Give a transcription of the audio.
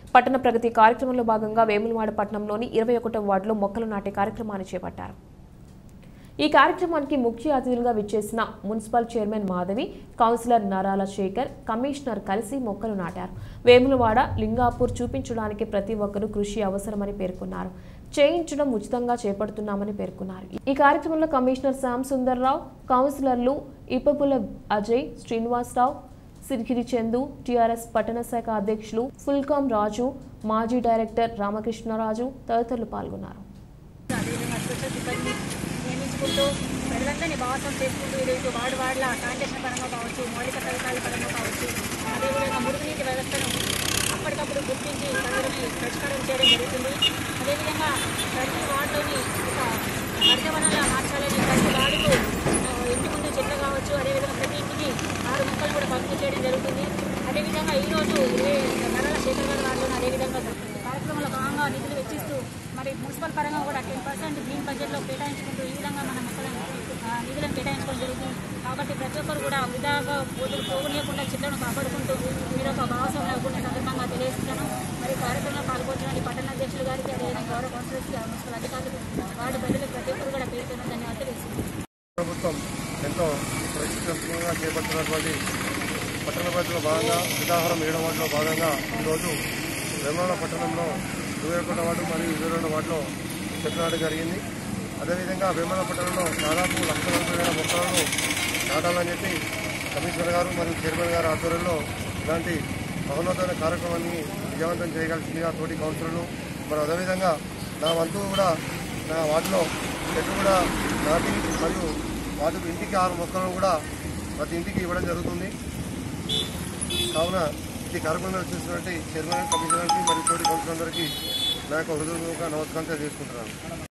పట్టణ ప్రగతి కార్యక్రమంలో భాగంగా వేములవాడ పట్టణంలోని ఇరవై ఒకటో వార్డులో మొక్కలు నాటే కార్యక్రమాన్ని చేపట్టారు ఈ కార్యక్రమానికి ముఖ్య అతిథులుగా విచ్చేసిన మున్సిపల్ చైర్మన్ మాధవి కౌన్సిలర్ నరాల శేఖర్ కమిషనర్ కలిసి మొక్కలు నాటారు వేములవాడ లింగాపూర్ చూపించడానికి ప్రతి ఒక్కరూ కృషి అవసరమని పేర్కొన్నారు చేయించడం ఉచితంగా చేపడుతున్నామని పేర్కొన్నారు ఈ కార్యక్రమంలో కమిషనర్ శ్యామ్ సుందర్రావు కౌన్సిలర్లు ఇప్పపుల అజయ్ శ్రీనివాసరావు సిరిగిరి చందు టీఆర్ఎస్ పట్టణ శాఖ అధ్యక్షులు ఫుల్కాం రాజు మాజీ డైరెక్టర్ రామకృష్ణరాజు తదితరులు పాల్గొన్నారు అదేవిధంగా స్వచ్ఛ సిబ్బందిని నియమించుకుంటూ ప్రజలందరినీ భాగస్వాం చేసుకుంటూ ఈరోజు వార్డు వార్డుల శానిటేషన్ పరంగా కావచ్చు మౌలిక సదుపాయాల పరంగా కావచ్చు అదేవిధంగా మురుగునీటి వ్యవస్థను అప్పటికప్పుడు గుర్తించి ప్రజలని పరిష్కారం చేయడం జరుగుతుంది అదేవిధంగా ప్రతి వార్డులోని ఒక హరితవనంలా మార్చాలని ప్రతి వార్డుకు ఆ, ఇంటి ముందు చెట్లు కావచ్చు అదేవిధంగా ప్రతి ఇంటికి ఆరు మొక్కలు కూడా పంపిణీ చేయడం జరుగుతుంది అదేవిధంగా ఈరోజు ఇరవై నరల శేఖర్ గారి వార్డులోని అదేవిధంగా కార్యక్రమంలో భాగంగా నిధులు వెచ్చిస్తూ మరి మున్సిపల్ పరంగా కూడా టెన్ పర్సెంట్ గ్రీన్ బడ్జెట్లో కేటాయించుకుంటూ ఈ విధంగా మన మొక్కలను ఆ, నిధులను కేటాయించుకోవడం జరుగుతుంది కాబట్టి ప్రతి ఒక్కరు కూడా వృధాగా పోతులు పోగొనియకుండా చెట్లను కాపాడుకుంటూ మీరు ఒక భాగస్వామ్యం అవ్వకుండా సందర్భంగా తెలియజేస్తున్నాను మరి కార్యక్రమంలో పాల్గొంటున్న పట్టణ అధ్యక్షులు గారికి అదేవిధంగా గౌరవ కౌన్సిలర్స్కి మున్సిపల్ అధికారులు వార్డు ప్రజలకు ప్రతి ఒక్కరు కూడా పేరుతున్న ధన్యవాదాలు తెలుస్తున్నాను ప్రభుత్వం ఎంతో ప్రతిష్టాత్మకంగా చేపడుతున్నటువంటి పట్టణ ప్రజల్లో భాగంగా ఉదాహరణ ఏడవ వార్డులో భాగంగా ఈరోజు వెమ్మాల పట్టణంలో ఇరవై ఒకటో వార్డు మరియు ఇరవై రెండో వార్డులో చెట్లు నాటడం జరిగింది అదేవిధంగా వేమల పట్టణంలో దాదాపు లక్ష నలభై వేల మొక్కలను నాటాలని చెప్పి కమిషనర్ గారు మరియు చైర్మన్ గారు ఆధ్వర్యంలో ఇలాంటి మహోన్నతమైన కార్యక్రమాన్ని విజయవంతం చేయగలిసిందిగా తోటి కౌన్సిలర్లు మరి అదేవిధంగా నా వంతు కూడా నా వార్డులో చెట్లు కూడా నాటి మరియు వాటికి ఇంటికి ఆరు మొక్కలను కూడా ప్రతి ఇంటికి ఇవ్వడం జరుగుతుంది కావున ఈ కార్యక్రమంలో చూసినటువంటి చైర్మన్ కమిషనర్కి మరియు తోటి కౌన్సిలర్కి నా యొక్క హృదయపూర్వక నమస్కారం చేసుకుంటున్నాను